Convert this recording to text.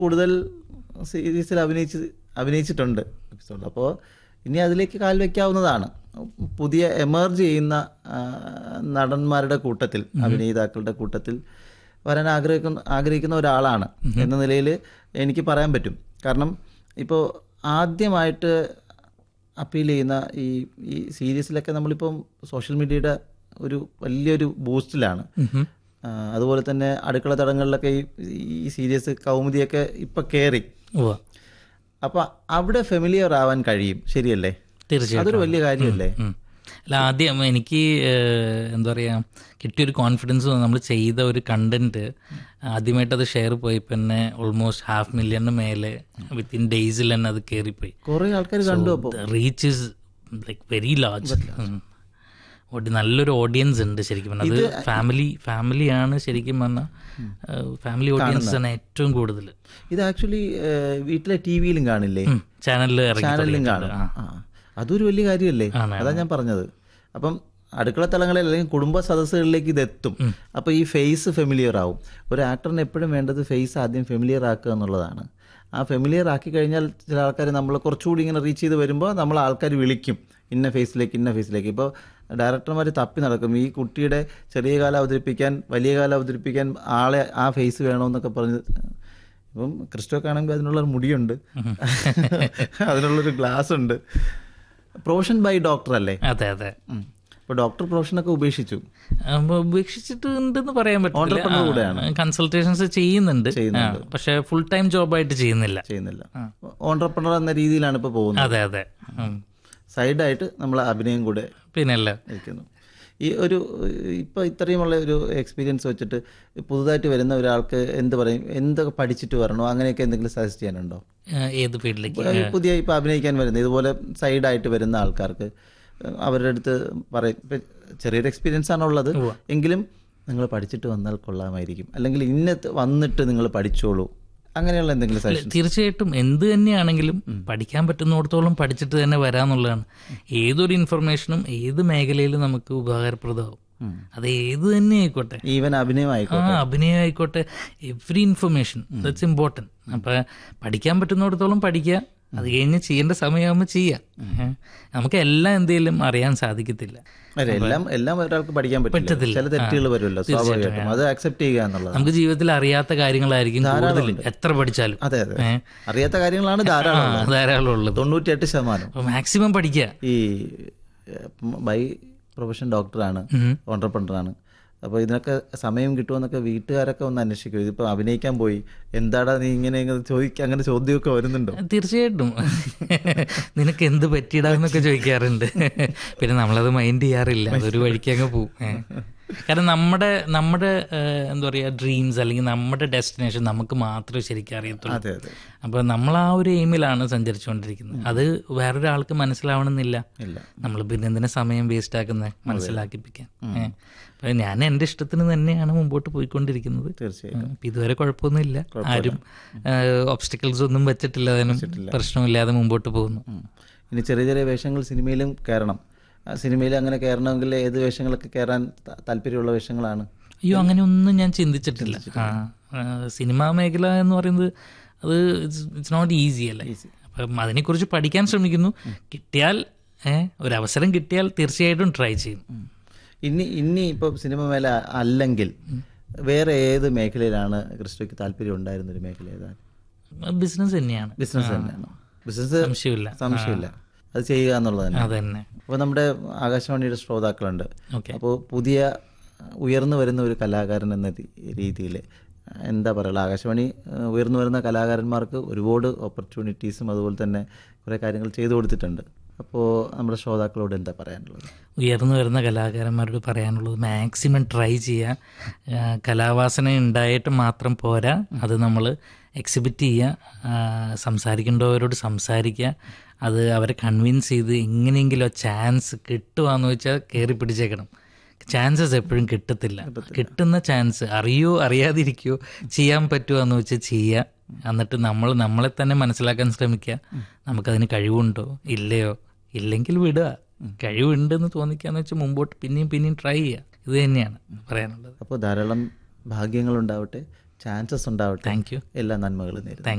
കൂടുതൽ സീരീസിൽ അഭിനയിച്ച് അഭിനയിച്ചിട്ടുണ്ട് എപ്പിസോഡ് അപ്പോൾ ഇനി അതിലേക്ക് കാൽ വയ്ക്കാവുന്നതാണ് പുതിയ എമർജ് ചെയ്യുന്ന ആ, നടന്മാരുടെ കൂട്ടത്തിൽ അഭിനേതാക്കളുടെ കൂട്ടത്തിൽ വരാൻ ആഗ്രഹിക്കുന്ന ആഗ്രഹിക്കുന്ന ഒരാളാണ് എന്ന നിലയിൽ എനിക്ക് പറയാൻ പറ്റും കാരണം ഇപ്പോൾ ആദ്യമായിട്ട് അപ്പീൽ ചെയ്യുന്ന ഈ ഈ സീരീസിലൊക്കെ നമ്മളിപ്പം സോഷ്യൽ മീഡിയയുടെ ഒരു വലിയൊരു ബൂസ്റ്റിലാണ് ആ, അതുപോലെ തന്നെ അടുക്കള തടങ്ങളിലൊക്കെ ഈ ഈ സീരീസ് കൗമുദിയൊക്കെ ഇപ്പം കയറി ഉവ്വ. അപ്പം അവിടെ ഫെമിലിയർ ആവാൻ കഴിയും ശരിയല്ലേ തീർച്ചയായിട്ടും അതൊരു വലിയ കാര്യമല്ലേ ഉം. അല്ല ആദ്യം എനിക്ക് ഏഹ്, എന്താ പറയുക കിട്ടിയൊരു കോൺഫിഡൻസ് നമ്മൾ ചെയ്ത ഒരു കണ്ടന്റ് ആദ്യമായിട്ട് അത് ഷെയർ പോയി പിന്നെ ഓൾമോസ്റ്റ് ഹാഫ് മില്യണിന് മേലെ വിത്തിൻ ഡേയ്സിൽ തന്നെ അത് കയറിപ്പോയി കുറേ ആൾക്കാർ കണ്ടു അപ്പോൾ reach is like very large നല്ലൊരു ഓഡിയൻസ് ഉണ്ട് ശരിക്കും പറഞ്ഞാൽ അത് ഫാമിലി ഫാമിലിയാണ് ശരിക്കും പറഞ്ഞാൽ ഫാമിലി ഓഡിയൻസ് ആണ് ഏറ്റവും കൂടുതൽ ഇത് ആക്ച്വലി വീട്ടിലെ ടി വിയിലും കാണില്ലേ ചാനലിൽ ഇറങ്ങി ചാനലിലും കാണും ആ അതൊരു വലിയ കാര്യമല്ലേ അതാ ഞാൻ പറഞ്ഞത് അപ്പം അടുക്കള തലങ്ങളിൽ അല്ലെങ്കിൽ കുടുംബ സദസ്സുകളിലേക്ക് ഇത് എത്തും അപ്പോൾ ഈ ഫേസ് ഫെമിലിയർ ആവും ഒരു ആക്ടറിന് എപ്പോഴും വേണ്ടത് ഫേസ് ആദ്യം ഫെമിലിയർ ആക്കുക എന്നുള്ളതാണ് ആ ഫെമിലിയർ ആക്കി കഴിഞ്ഞാൽ ചില ആൾക്കാർ നമ്മൾ കുറച്ചുകൂടി ഇങ്ങനെ റീച്ച് ചെയ്ത് വരുമ്പോൾ നമ്മൾ ആൾക്കാർ വിളിക്കും ഇന്ന ഫേസിലേക്ക് ഇന്ന ഫേസിലേക്ക് ഇപ്പോൾ ഡയറക്ടർമാർ തപ്പി നടക്കും ഈ കുട്ടിയുടെ ചെറിയ കാലം അവതരിപ്പിക്കാൻ വലിയ കാലം അവതരിപ്പിക്കാൻ ആളെ ആ ഫേസ് വേണമെന്നൊക്കെ പറഞ്ഞ് ഇപ്പം ക്രിസ്റ്റോക്ക് ആണെങ്കിൽ അതിനുള്ളൊരു മുടിയുണ്ട് അതിനുള്ളൊരു ഗ്ലാസ് ഉണ്ട് പ്രൊഫഷൻ ബൈ ഡോക്ടർ അല്ലേ അതെ അതെ ഇപ്പോൾ ഡോക്ടർ പ്രൊഫഷനൊക്കെ ഉപേക്ഷിച്ചു അപ്പൊ ഉപേക്ഷിച്ചിട്ടുണ്ടെന്ന് പറയാൻ Entrepreneur പറ്റില്ല കൺസൾട്ടേഷൻസ് ചെയ്യുന്നുണ്ട് ആ, പക്ഷെ ഫുൾ ടൈം ജോബായിട്ട് ചെയ്യുന്നില്ല ചെയ്യുന്നില്ല ഓണ്ടർപ്രണർ എന്ന രീതിയിലാണ് ഇപ്പോൾ പോകുന്നത് അതെ അതെ ഉം. സൈഡായിട്ട് നമ്മൾ അഭിനയം കൂടെ പിന്നല്ല ഇരിക്കുന്നു ഈ ഒരു ഇപ്പോൾ ഇത്രയുമുള്ള ഒരു എക്സ്പീരിയൻസ് വെച്ചിട്ട് പുതുതായിട്ട് വരുന്ന ഒരാൾക്ക് എന്ത് പറയും എന്തൊക്കെ പഠിച്ചിട്ട് വരണോ അങ്ങനെയൊക്കെ എന്തെങ്കിലും സജസ്റ്റ് ചെയ്യാനുണ്ടോ ആ, ഏത് ഫീൽഡിലേക്ക് ഈ പുതിയ ഇപ്പോൾ അഭിനയിക്കാൻ വരുന്ന ഇതുപോലെ സൈഡായിട്ട് വരുന്ന ആൾക്കാർക്ക് അവരുടെ അടുത്ത് പറയും ഇപ്പം ചെറിയൊരു എക്സ്പീരിയൻസ് ആണ് ഉള്ളത് എങ്കിലും നിങ്ങൾ പഠിച്ചിട്ട് വന്നാൽ കൊള്ളാമായിരിക്കും അല്ലെങ്കിൽ ഇന്നത്ത് വന്നിട്ട് നിങ്ങൾ പഠിച്ചോളൂ അങ്ങനെയുള്ള എന്തെങ്കിലും സജഷൻ തീർച്ചയായിട്ടും എന്ത് തന്നെയാണെങ്കിലും പഠിക്കാൻ പറ്റുന്നിടത്തോളം പഠിച്ചിട്ട് തന്നെ വരാന്നുള്ളതാണ് ഏതൊരു ഇൻഫർമേഷനും ഏത് മേഖലയിലും നമുക്ക് ഉപകാരപ്രദമാവും അത് ഏത് തന്നെ ആയിക്കോട്ടെ ഈവൻ അഭിനയമായിക്കോ ആ അഭിനയം ആയിക്കോട്ടെ എവറി ഇൻഫർമേഷൻ ദറ്റ്സ് ഇമ്പോർട്ടൻറ്റ് അപ്പം പഠിക്കാൻ പറ്റുന്നിടത്തോളം പഠിക്കുക അത് കഴിഞ്ഞ് ചെയ്യേണ്ട സമയമാകുമ്പോൾ ചെയ്യാം ഏ. നമുക്ക് എല്ലാം എന്തെങ്കിലും അറിയാൻ സാധിക്കത്തില്ല അല്ല എല്ലാം എല്ലാം ഒരാൾക്ക് പഠിക്കാൻ പറ്റില്ല പറ്റത്തില്ല. ചില തെറ്റുകൾ വരുമല്ലോ സ്വാഭാവികമായിട്ടും അത് അക്സെപ്റ്റ് ചെയ്യുക എന്നുള്ളതാണ് നമുക്ക് ജീവിതത്തിൽ അറിയാത്ത കാര്യങ്ങളായിരിക്കും കൂടുതൽ എത്ര പഠിച്ചാലും അതെ അതെ ഏ. അറിയാത്ത കാര്യങ്ങളാണ് ധാരാളം ആ, ധാരാളം ഉള്ളത് തൊണ്ണൂറ്റിയെട്ട് ശതമാനം അപ്പോൾ മാക്സിമം പഠിക്കുക ഈ ബൈ പ്രൊഫഷൻ ഡോക്ടറാണ് ഉം. ഓണ്ടർപ്രണറാണ് അപ്പോൾ ഇതിനൊക്കെ സമയം കിട്ടുമെന്നൊക്കെ വീട്ടുകാരൊക്കെ ഒന്ന് അന്വേഷിക്കും ഇതിപ്പോൾ അഭിനയിക്കാൻ പോയി എന്താടാ നീ ഇങ്ങനെ ഇങ്ങനെ ചോദിക്കുക അങ്ങനെ ചോദ്യമൊക്കെ വരുന്നുണ്ടോ തീർച്ചയായിട്ടും നിനക്ക് എന്ത് പറ്റിയിടാന്നൊക്കെ ചോദിക്കാറുണ്ട് പിന്നെ നമ്മളത് മൈൻഡ് ചെയ്യാറില്ല അതൊരു വഴിക്ക് അങ്ങ് പോവും ഏ. കാരണം നമ്മുടെ നമ്മുടെ ഏഹ്, എന്താ പറയുക ഡ്രീംസ് അല്ലെങ്കിൽ നമ്മുടെ ഡെസ്റ്റിനേഷൻ നമുക്ക് മാത്രമേ ശരിക്കും അറിയത്തുള്ളൂ അതെ അതെ അപ്പോൾ നമ്മൾ ആ ഒരു എയിമിലാണ് സഞ്ചരിച്ചുകൊണ്ടിരിക്കുന്നത് അത് വേറൊരാൾക്ക് മനസ്സിലാവണമെന്നില്ല ഇല്ല നമ്മൾ പിന്നെ എന്തിനാ സമയം വേസ്റ്റ് ആക്കുന്നത് മനസ്സിലാക്കിപ്പിക്കാൻ ഏഹ്. അപ്പോൾ ഞാൻ എൻ്റെ ഇഷ്ടത്തിന് തന്നെയാണ് മുമ്പോട്ട് പോയിക്കൊണ്ടിരിക്കുന്നത് തീർച്ചയായും ഇപ്പം ഇതുവരെ കുഴപ്പമൊന്നുമില്ല ആരും ഒബ്സ്റ്റിക്കിൾസ് ഒന്നും വെച്ചിട്ടില്ല അതിനും പ്രശ്നമില്ലാതെ മുമ്പോട്ട് പോകുന്നു ഉം. ഇനി ചെറിയ ചെറിയ വേഷങ്ങൾ സിനിമയിലും കയറണം ആ സിനിമയിൽ അങ്ങനെ കയറണമെങ്കിൽ ഏത് വേഷങ്ങളൊക്കെ കയറാൻ ത- താല്പര്യമുള്ള വേഷങ്ങളാണ് അയ്യോ അങ്ങനെ ഒന്നും ഞാൻ ചിന്തിച്ചിട്ടില്ല ആ ആ, സിനിമാ മേഖല എന്ന് പറയുന്നത് അത് ഇറ്റ്സ് നോട്ട് ഈസി അല്ലേ അപ്പം അതിനെക്കുറിച്ച് പഠിക്കാൻ ശ്രമിക്കുന്നു കിട്ടിയാൽ ഏഹ്, ഒരു അവസരം കിട്ടിയാൽ തീർച്ചയായിട്ടും ട്രൈ ചെയ്യും ഉം. ഇനി ഇനി ഇപ്പോൾ സിനിമ മേഖല അല്ലെങ്കിൽ വേറെ ഏത് മേഖലയിലാണ് ക്രിസ്റ്റോയ്ക്ക് താല്പര്യം ഉണ്ടായിരുന്ന ഒരു മേഖല ഏതാണ് ബിസിനസ് തന്നെയാണ് ബിസിനസ് തന്നെയാണോ ബിസിനസ് സംശയമില്ല സംശയമില്ല അത് ചെയ്യുക എന്നുള്ളത് തന്നെ അത് തന്നെ അപ്പോൾ നമ്മുടെ ആകാശവാണിയുടെ ശ്രോതാക്കളുണ്ട് ഓക്കെ അപ്പോൾ പുതിയ ഉയർന്നു വരുന്ന ഒരു കലാകാരൻ എന്ന രീതിയിൽ എന്താ പറയുക ആകാശവാണി ഏഹ്, ഉയർന്നു വരുന്ന കലാകാരന്മാർക്ക് ഒരുപാട് ഓപ്പർച്യൂണിറ്റീസും അതുപോലെ തന്നെ കുറേ കാര്യങ്ങൾ ചെയ്തു കൊടുത്തിട്ടുണ്ട് അപ്പോൾ നമ്മുടെ ശ്രോതാക്കളോട് എന്താ പറയാനുള്ളത് ഉയർന്നു വരുന്ന കലാകാരന്മാരോട് പറയാനുള്ളത് മാക്സിമം ട്രൈ ചെയ്യുക ആ, കലാവാസന ഉണ്ടായിട്ട് മാത്രം പോരാ അത് നമ്മൾ എക്സിബിറ്റ് ചെയ്യുക ആ, സംസാരിക്കേണ്ടവരോട് സംസാരിക്കുക അത് അവരെ കൺവിൻസ് ചെയ്ത് എങ്ങനെയെങ്കിലും ചാൻസ് കിട്ടുവാന്ന് വെച്ചാൽ കയറി പിടിച്ചേക്കണം ചാൻസസ് എപ്പോഴും കിട്ടത്തില്ല കിട്ടുന്ന ചാൻസ് അറിയോ അറിയാതിരിക്കോ ചെയ്യാൻ പറ്റുമോ എന്ന് വെച്ചാൽ ചെയ്യുക എന്നിട്ട് നമ്മൾ നമ്മളെ തന്നെ മനസ്സിലാക്കാൻ ശ്രമിക്കുക നമുക്കതിന് കഴിവുണ്ടോ ഇല്ലയോ ഇല്ലെങ്കിൽ വിടുക കഴിവുണ്ടെന്ന് തോന്നിക്കാന്ന് വെച്ചാൽ മുമ്പോട്ട് പിന്നെയും പിന്നെയും ട്രൈ ചെയ്യുക ഇത് തന്നെയാണ് പറയാനുള്ളത് അപ്പോൾ ധാരാളം ഭാഗ്യങ്ങളുണ്ടാവട്ടെ ചാൻസസ് ഉണ്ടാവട്ടെ താങ്ക് യു എല്ലാ നന്മകളും നേരുന്നു